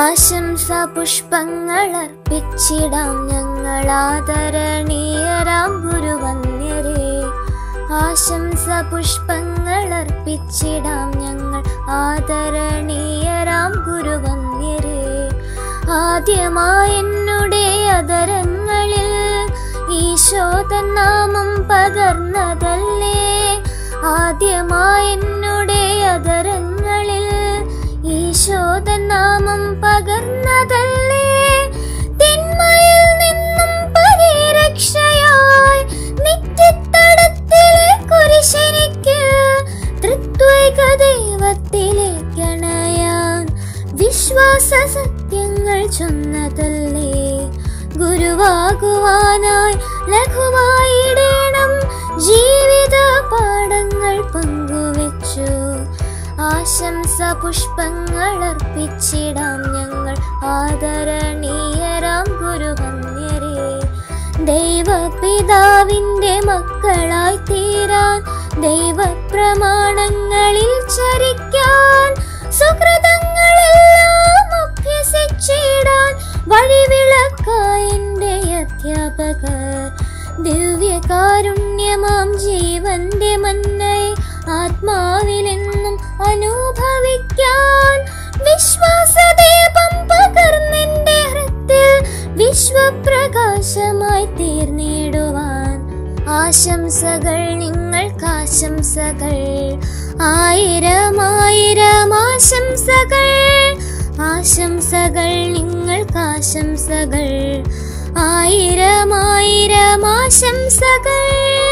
ആശംസ പുഷ്പങ്ങൾ അർപ്പിച്ചിടാം ഞങ്ങൾ ആദരണീയരാം ഗുരുവന്യരെ ആശംസ പുഷ്പങ്ങൾ അർപ്പിച്ചിടാം ഞങ്ങൾ ആദരണീയരാം ഗുരുവന്യരെ ആദ്യമായി എന്നുടെ അതരങ്ങളിൽ ഈശോതൻ നാമം പകർന്നതല്ലേ ആദ്യമായി എന്നുടെ അതരങ്ങളിൽ ഈശോതൻ നാമം പകർന്നതല്ലേ തിന്മയിൽ നിന്നും പരിരക്ഷയായി നിത്യത്തടത്തിലെ കുരിശനിക്ക് തൃത്വൈക ദൈവത്തിലേക്കണയാൻ വിശ്വാസ സത്യങ്ങൾ ചൊന്നതല്ലേ ഗുരുവാകുവാനായി ലഘുവായിടേണം ജീവിത പാഠങ്ങൾ പങ്കുവെച്ചു ആശംസ പുഷ്പങ്ങൾ അർപ്പിച്ചിടാം ഞങ്ങൾ ആദരണീയരാം ഗുരുവന്യരെ ദൈവപിതാവിന്റെ മക്കളായി തീരാൻ ദൈവപ്രമാണങ്ങളിൽ ചരിക്കാൻ സുഹൃതങ്ങളെല്ലാം അഭ്യസിച്ചിടാൻ വഴിവിളക്കായ എന്റെ അധ്യാപകർ ദിവ്യകാരുണ്യമാം ജീവന്റെ മന്നയെ ആത്മാവിലെന്നും അനുഭവിക്കാൻ വിശ്വാസദീപം പകർന്നെന്റെ ഹൃത്തിൽ വിശ്വപ്രകാശമായി തീർന്നിടുവാൻ ആശംസകൾ നിങ്ങൾക്ക് ആശംസകൾ ആയിരം ആയിരം ആശംസകൾ ആശംസകൾ നിങ്ങൾക്ക് ആശംസകൾ ആയിരം ആയിരം ആശംസകൾ